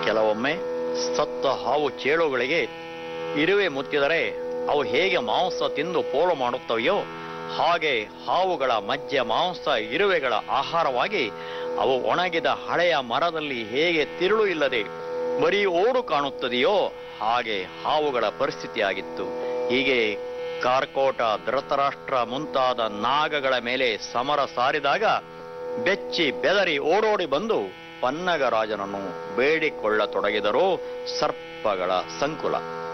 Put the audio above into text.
ಕೆಲವೊಮ್ಮೆ ಸತ್ತ ಹಾವು ಚೇಳುಗಳಿಗೆ ಇರುವೆ ಮುತ್ತಿದರೆ ಅವು ಹೇಗೆ ಮಾಂಸ ತಿಂದು ಪೋಲು ಮಾಡುತ್ತವೆಯೋ ಹಾಗೆ ಹಾವುಗಳ ಮಜ್ಜೆ ಮಾಂಸ ಇರುವೆಗಳ ಆಹಾರವಾಗಿ ಅವು ಒಣಗಿದ ಹಳೆಯ ಮರದಲ್ಲಿ ಹೇಗೆ ತಿರುಳು ಇಲ್ಲದೆ ಬರೀ ಓಡು ಕಾಣುತ್ತದೆಯೋ ಹಾಗೆ ಹಾವುಗಳ ಪರಿಸ್ಥಿತಿಯಾಗಿತ್ತು ಹೀಗೆ ಕಾರ್ಕೋಟ ಧೃತರಾಷ್ಟ್ರ ಮುಂತಾದ ನಾಗಗಳ ಮೇಲೆ ಸಮರ ಸಾರಿದಾಗ ಬೆಚ್ಚಿ ಬೆದರಿ ಓಡೋಡಿ ಬಂದು ಪನ್ನಗರಾಜನನ್ನು ಬೇಡಿಕೊಳ್ಳತೊಡಗಿದರು ಸರ್ಪಗಳ ಸಂಕುಲ